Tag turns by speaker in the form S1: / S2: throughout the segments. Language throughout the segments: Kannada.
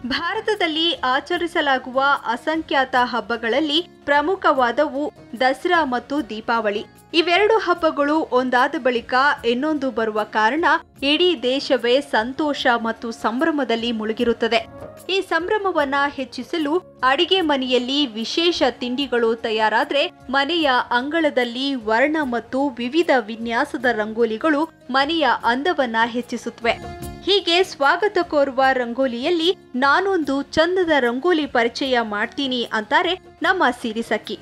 S1: ಭಾರತದಲ್ಲಿ ಆಚರಿಸಲಾಗುವ ಅಸಂಖ್ಯಾತ ಹಬ್ಬಗಳಲ್ಲಿ ಪ್ರಮುಖವಾದವು ದಸರಾ ಮತ್ತು ದೀಪಾವಳಿ ಇವೆರಡು ಹಬ್ಬಗಳು ಒಂದಾದ ಬಳಿಕ ಇನ್ನೊಂದು ಬರುವ ಕಾರಣ ಇಡೀ ದೇಶವೇ ಸಂತೋಷ ಮತ್ತು ಸಂಭ್ರಮದಲ್ಲಿ ಮುಳುಗಿರುತ್ತದೆ ಈ ಸಂಭ್ರಮವನ್ನ ಹೆಚ್ಚಿಸಲು ಅಡಿಗೆ ಮನೆಯಲ್ಲಿ ವಿಶೇಷ ತಿಂಡಿಗಳು ತಯಾರಾದ್ರೆ ಮನೆಯ ಅಂಗಳದಲ್ಲಿ ವರ್ಣ ಮತ್ತು ವಿವಿಧ ವಿನ್ಯಾಸದ ರಂಗೋಲಿಗಳು ಮನೆಯ ಅಂದವನ್ನ ಹೆಚ್ಚಿಸುತ್ತವೆ ಹೀಗೆ ಸ್ವಾಗತ ಕೋರುವ ರಂಗೋಲಿಯಲ್ಲಿ ನಾನೊಂದು ಚಂದದ ರಂಗೋಲಿ ಪರಿಚಯ ಮಾಡ್ತೀನಿ ಅಂತಾರೆ ನಮ್ಮ ಸಿರಿಸಕ್ಕಿ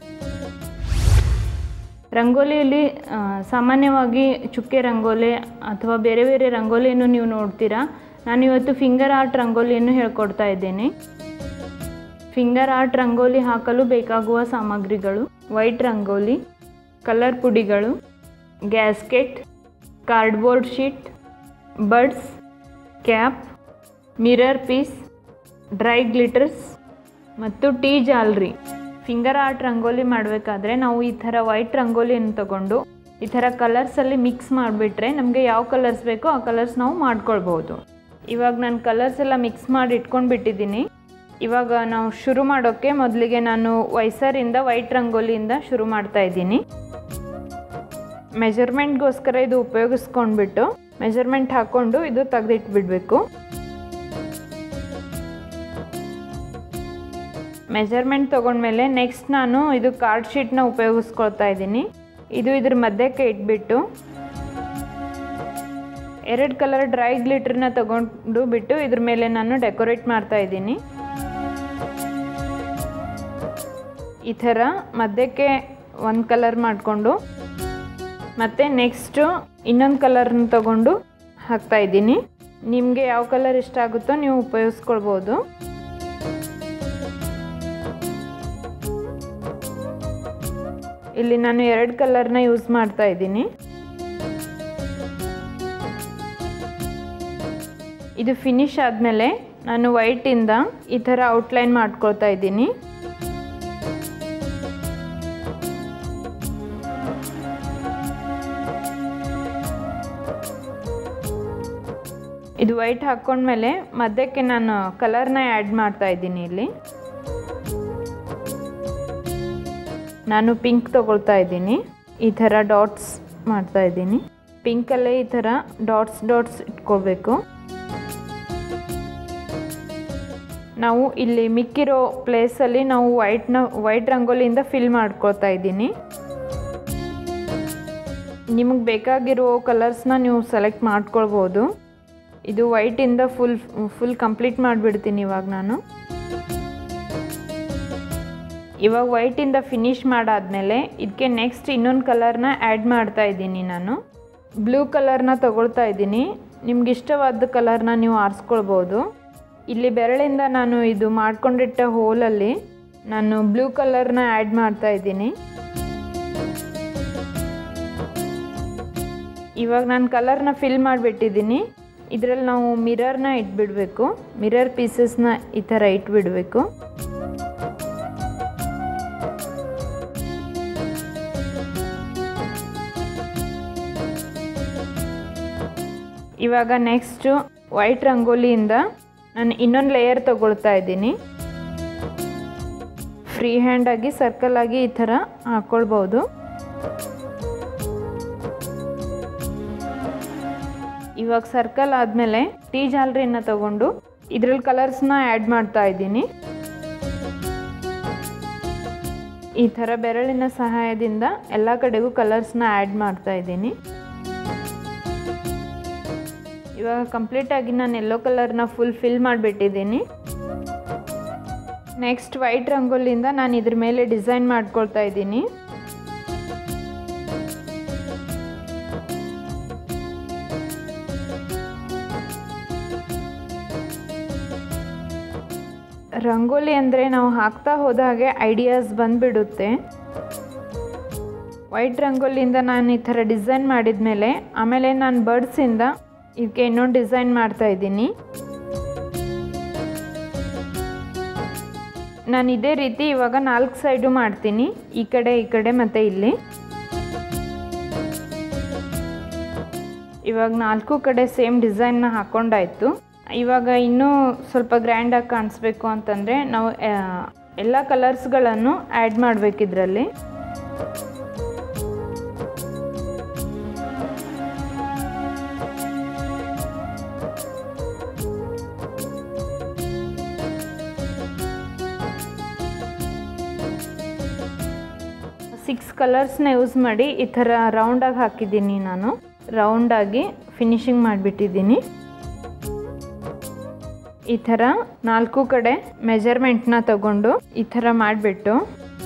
S2: ರಂಗೋಲಿಯಲ್ಲಿ ಆ, ಸಾಮಾನ್ಯವಾಗಿ ಚುಕ್ಕೆ ರಂಗೋಲಿ ಅಥವಾ ಬೇರೆ ಬೇರೆ ರಂಗೋಲಿಯನ್ನು ನೀವು ನೋಡ್ತೀರಾ ನಾನು ಇವತ್ತು ಫಿಂಗರ್ ಆರ್ಟ್ ರಂಗೋಲಿಯನ್ನು ಹೇಳ್ಕೊಡ್ತಾ ಇದ್ದೇನೆ ಫಿಂಗರ್ ಆರ್ಟ್ ರಂಗೋಲಿ ಹಾಕಲು ಬೇಕಾಗುವ ಸಾಮಗ್ರಿಗಳು ವೈಟ್ ರಂಗೋಲಿ ಕಲರ್ ಪುಡಿಗಳು gasket cardboard sheet buds cap mirror piece dry glitters ಮತ್ತು ಟೀ ಜಾಲ್ರಿ ಫಿಂಗರ್ ಆರ್ಟ್ ರಂಗೋಲಿ ಮಾಡಬೇಕಾದ್ರೆ ನಾವು ಈ ಥರ ವೈಟ್ ರಂಗೋಲಿಯನ್ನು ತಗೊಂಡು ಈ ಥರ ಕಲರ್ಸಲ್ಲಿ ಮಿಕ್ಸ್ ಮಾಡಿಬಿಟ್ರೆ ನಮಗೆ ಯಾವ ಕಲರ್ಸ್ ಬೇಕೋ ಆ ಕಲರ್ಸ್ ನಾವು ಮಾಡ್ಕೊಳ್ಬೋದು ಇವಾಗ ನಾನು ಕಲರ್ಸ್ ಎಲ್ಲ ಮಿಕ್ಸ್ ಮಾಡಿ ಇಟ್ಕೊಂಡು ಬಿಟ್ಟಿದ್ದೀನಿ ಇವಾಗ ನಾವು ಶುರು ಮಾಡೋಕ್ಕೆ ಮೊದಲಿಗೆ ನಾನು ವೈಸರಿಂದ ವೈಟ್ ರಂಗೋಲಿಯಿಂದ ಶುರು ಮಾಡ್ತಾ ಇದ್ದೀನಿ ಮೆಜರ್ಮೆಂಟ್ಗೋಸ್ಕರ ಇದು ಉಪಯೋಗಿಸ್ಕೊಂಡ್ಬಿಟ್ಟು ಮೆಜರ್ಮೆಂಟ್ ಹಾಕ್ಕೊಂಡು ಇದು ತೆಗೆದಿಟ್ಬಿಡ್ಬೇಕು ಮೆಜರ್ಮೆಂಟ್ ತೊಗೊಂಡ್ಮೇಲೆ ನೆಕ್ಸ್ಟ್ ನಾನು ಇದು ಕಾರ್ಡ್ ಶೀಟ್ನ ಉಪಯೋಗಿಸ್ಕೊಳ್ತಾ ಇದ್ದೀನಿ ಇದು ಇದ್ರ ಮಧ್ಯಕ್ಕೆ ಇಟ್ಬಿಟ್ಟು ಎರಡು ಕಲರ್ ಡ್ರೈ ಗ್ಲಿಟ್ರನ್ನ ತಗೊಂಡು ಬಿಟ್ಟು ಇದ್ರ ಮೇಲೆ ನಾನು ಡೆಕೋರೇಟ್ ಮಾಡ್ತಾ ಇದ್ದೀನಿ ಈ ಥರ ಮಧ್ಯಕ್ಕೆ ಒಂದು ಕಲರ್ ಮಾಡಿಕೊಂಡು ಮತ್ತು ನೆಕ್ಸ್ಟು ಇನ್ನೊಂದು ಕಲರ್ನ ತಗೊಂಡು ಹಾಕ್ತಾ ಇದ್ದೀನಿ ನಿಮಗೆ ಯಾವ ಕಲರ್ ಇಷ್ಟ ಆಗುತ್ತೋ ನೀವು ಉಪಯೋಗಿಸ್ಕೊಳ್ಬೋದು ಇಲ್ಲಿ ನಾನು ಎರಡು ಕಲರ್ನ ಯೂಸ್ ಮಾಡ್ತಾ ಇದ್ದೀನಿ ಇದು ಫಿನಿಶ್ ಆದಮೇಲೆ ನಾನು ವೈಟಿಂದ ಈ ಥರ ಔಟ್ಲೈನ್ ಮಾಡ್ಕೊಳ್ತಾ ಇದ್ದೀನಿ ಇದು ವೈಟ್ ಹಾಕ್ಕೊಂಡ್ಮೇಲೆ ಮಧ್ಯಕ್ಕೆ ನಾನು ಕಲರ್ನ ಆ್ಯಡ್ ಮಾಡ್ತಾ ಇದ್ದೀನಿ ಇಲ್ಲಿ ನಾನು ಪಿಂಕ್ ತಗೊಳ್ತಾ ಇದ್ದೀನಿ ಈ ಥರ ಡಾಟ್ಸ್ ಮಾಡ್ತಾ ಇದ್ದೀನಿ ಪಿಂಕಲ್ಲೇ ಈ ಥರ ಡಾಟ್ಸ್ ಡಾಟ್ಸ್ ಇಟ್ಕೊಳ್ಬೇಕು ನಾವು ಇಲ್ಲಿ ಮಿಕ್ಕಿರೋ ಪ್ಲೇಸಲ್ಲಿ ನಾವು ವೈಟ್ನ ವೈಟ್ ರಂಗೋಲಿಯಿಂದ ಫಿಲ್ ಮಾಡ್ಕೊಳ್ತಾ ಇದ್ದೀನಿ ನಿಮಗೆ ಬೇಕಾಗಿರೋ ಕಲರ್ಸ್ನ ನೀವು ಸೆಲೆಕ್ಟ್ ಮಾಡ್ಕೊಳ್ಬೋದು ಇದು ವೈಟಿಂದ ಫುಲ್ ಫುಲ್ ಕಂಪ್ಲೀಟ್ ಮಾಡಿಬಿಡ್ತೀನಿ ಇವಾಗ ನಾನು ಇವಾಗ ವೈಟಿಂದ ಫಿನಿಶ್ ಮಾಡಾದಮೇಲೆ ಇದಕ್ಕೆ ನೆಕ್ಸ್ಟ್ ಇನ್ನೊಂದು ಕಲರ್ನ ಆ್ಯಡ್ ಮಾಡ್ತಾ ಇದ್ದೀನಿ ನಾನು ಬ್ಲೂ ಕಲರ್ನ ತಗೊಳ್ತಾ ಇದ್ದೀನಿ ನಿಮ್ಗೆ ಇಷ್ಟವಾದ ಕಲರ್ನ ನೀವು ಆರಿಸ್ಕೊಳ್ಬೋದು ಇಲ್ಲಿ ಬೆರಳಿಂದ ನಾನು ಇದು ಮಾಡ್ಕೊಂಡಿಟ್ಟ ಹೋಲಲ್ಲಿ ನಾನು ಬ್ಲೂ ಕಲರ್ನ ಆ್ಯಡ್ ಮಾಡ್ತಾ ಇದ್ದೀನಿ ಇವಾಗ ನಾನು ಕಲರ್ನ ಫಿಲ್ ಮಾಡಿಬಿಟ್ಟಿದ್ದೀನಿ ಇದರಲ್ಲಿ ನಾವು ಮಿರರ್ನ ಇಟ್ಬಿಡಬೇಕು ಮಿರರ್ ಪೀಸಸ್ನ ಈ ಥರ ಇಟ್ಬಿಡಬೇಕು ಇವಾಗ ನೆಕ್ಸ್ಟು ವೈಟ್ ರಂಗೋಲಿಯಿಂದ ನಾನು ಇನ್ನೊಂದು ಲೇಯರ್ ತಗೊಳ್ತಾ ಇದ್ದೀನಿ ಫ್ರೀ ಹ್ಯಾಂಡಾಗಿ ಸರ್ಕಲ್ ಆಗಿ ಈ ಥರ ಹಾಕ್ಕೊಳ್ಬೋದು ಇವಾಗ ಸರ್ಕಲ್ ಆದಮೇಲೆ ಟೀ ಜಾಲ್ರಿನ ತಗೊಂಡು ಇದ್ರಲ್ಲಿ ಕಲರ್ಸ್ನ ಆ್ಯಡ್ ಮಾಡ್ತಾ ಇದ್ದೀನಿ ಈ ಥರ ಬೆರಳಿನ ಸಹಾಯದಿಂದ ಎಲ್ಲ ಕಡೆಗೂ ಕಲರ್ಸ್ನ ಆ್ಯಡ್ ಮಾಡ್ತಾ ಇದ್ದೀನಿ ಇವಾಗ ಕಂಪ್ಲೀಟಾಗಿ ನಾನು ಯೆಲ್ಲೋ ಕಲರ್ನ ಫುಲ್ ಫಿಲ್ ಮಾಡಿಬಿಟ್ಟಿದ್ದೀನಿ ನೆಕ್ಸ್ಟ್ ವೈಟ್ ರಂಗೋಲಿಯಿಂದ ನಾನು ಇದ್ರ ಮೇಲೆ ಡಿಸೈನ್ ಮಾಡ್ಕೊಳ್ತಾ ಇದ್ದೀನಿ ರಂಗೋಲಿ ಅಂದರೆ ನಾವು ಹಾಕ್ತಾ ಹೋದ ಹಾಗೆ ಐಡಿಯಾಸ್ ಬಂದುಬಿಡುತ್ತೆ ವೈಟ್ ರಂಗೋಲಿಯಿಂದ ನಾನು ಈ ಥರ ಡಿಸೈನ್ ಮಾಡಿದ ಮೇಲೆ ಆಮೇಲೆ ನಾನು ಬರ್ಡ್ಸಿಂದ ಇದಕ್ಕೆ ಇನ್ನೊಂದು ಡಿಸೈನ್ ಮಾಡ್ತಾ ಇದ್ದೀನಿ ನಾನು ಇದೇ ರೀತಿ ಇವಾಗ ನಾಲ್ಕು ಸೈಡು ಮಾಡ್ತೀನಿ ಈ ಕಡೆ ಈ ಕಡೆ ಮತ್ತು ಇಲ್ಲಿ ಇವಾಗ ನಾಲ್ಕು ಕಡೆ ಸೇಮ್ ಡಿಸೈನ್ನ ಹಾಕ್ಕೊಂಡಾಯ್ತು ಇವಾಗ ಇನ್ನೂ ಸ್ವಲ್ಪ ಗ್ರ್ಯಾಂಡಾಗಿ ಕಾಣಿಸ್ಬೇಕು ಅಂತಂದರೆ ನಾವು ಆ, ಎಲ್ಲ ಕಲರ್ಸ್ಗಳನ್ನು ಆ್ಯಡ್ ಮಾಡಬೇಕು ಇದರಲ್ಲಿ ಸಿಕ್ಸ್ ಕಲರ್ಸ್ನ ಯೂಸ್ ಮಾಡಿ ಈ ಥರ ರೌಂಡಾಗಿ ಹಾಕಿದ್ದೀನಿ ನಾನು ರೌಂಡಾಗಿ ಫಿನಿಶಿಂಗ್ ಮಾಡಿಬಿಟ್ಟಿದ್ದೀನಿ ಈ ಥರ ನಾಲ್ಕು ಕಡೆ ಮೆಜರ್ಮೆಂಟ್ನ ತಗೊಂಡು ಈ ಥರ ಮಾಡಿಬಿಟ್ಟು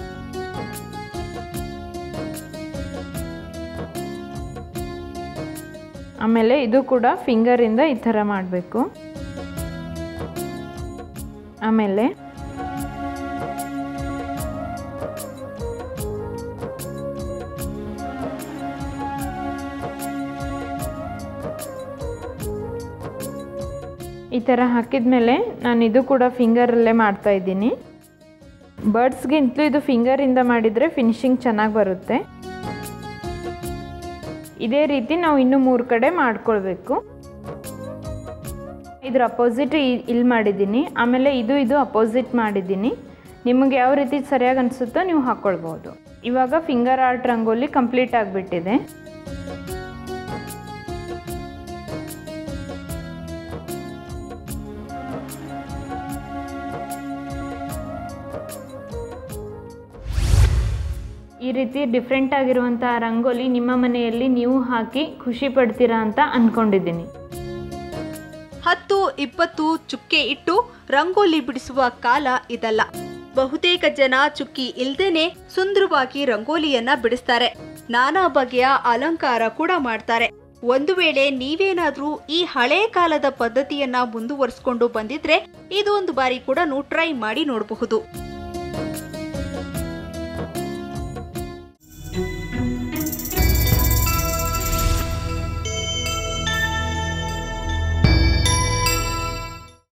S2: ಆಮೇಲೆ ಇದು ಕೂಡ ಫಿಂಗರಿಂದ ಈ ಥರ ಮಾಡಬೇಕು ಆಮೇಲೆ ಈ ಥರ ಹಾಕಿದ್ಮೇಲೆ ನಾನು ಇದು ಕೂಡ ಫಿಂಗರಲ್ಲೇ ಮಾಡ್ತಾ ಇದ್ದೀನಿ ಬರ್ಡ್ಸ್ಗಿಂತಲೂ ಇದು ಫಿಂಗರಿಂದ ಮಾಡಿದರೆ ಫಿನಿಶಿಂಗ್ ಚೆನ್ನಾಗಿ ಬರುತ್ತೆ ಇದೇ ರೀತಿ ನಾವು ಇನ್ನೂ ಮೂರು ಕಡೆ ಮಾಡ್ಕೊಳ್ಬೇಕು ಇದ್ರ ಅಪೋಸಿಟ್ ಇಲ್ಲಿ ಮಾಡಿದ್ದೀನಿ ಆಮೇಲೆ ಇದು ಇದು ಅಪೋಸಿಟ್ ಮಾಡಿದ್ದೀನಿ ನಿಮಗೆ ಯಾವ ರೀತಿ ಸರಿಯಾಗಿ ಅನಿಸುತ್ತೋ ನೀವು ಹಾಕ್ಕೊಳ್ಬೋದು ಇವಾಗ ಫಿಂಗರ್ ಆರ್ಟ್ ರಂಗೋಲಿ ಕಂಪ್ಲೀಟ್ ಆಗಿಬಿಟ್ಟಿದೆ ಈ ರೀತಿ ಡಿಫ್ರೆಂಟ್ ಆಗಿರುವಂಥ ರಂಗೋಲಿ ನಿಮ್ಮ ಮನೆಯಲ್ಲಿ ನೀವು ಹಾಕಿ ಖುಷಿ ಪಡ್ತೀರಾ ಅಂತ ಅಂದ್ಕೊಂಡಿದ್ದೀನಿ
S1: ಹತ್ತು ಇಪ್ಪತ್ತು ಚುಕ್ಕೆ ಇಟ್ಟು ರಂಗೋಲಿ ಬಿಡಿಸುವ ಕಾಲ ಇದಲ್ಲ ಬಹುತೇಕ ಜನ ಚುಕ್ಕಿ ಇಲ್ದೇನೆ ಸುಂದರವಾಗಿ ರಂಗೋಲಿಯನ್ನ ಬಿಡಿಸ್ತಾರೆ ನಾನಾ ಬಗೆಯ ಅಲಂಕಾರ ಕೂಡ ಮಾಡ್ತಾರೆ ಒಂದು ವೇಳೆ ನೀವೇನಾದ್ರೂ ಈ ಹಳೆ ಕಾಲದ ಪದ್ಧತಿಯನ್ನ ಮುಂದುವರಿಸಿಕೊಂಡು ಬಂದಿದ್ರೆ ಇದು ಒಂದು ಬಾರಿ ಕೂಡ ಟ್ರೈ ಮಾಡಿ ನೋಡಬಹುದು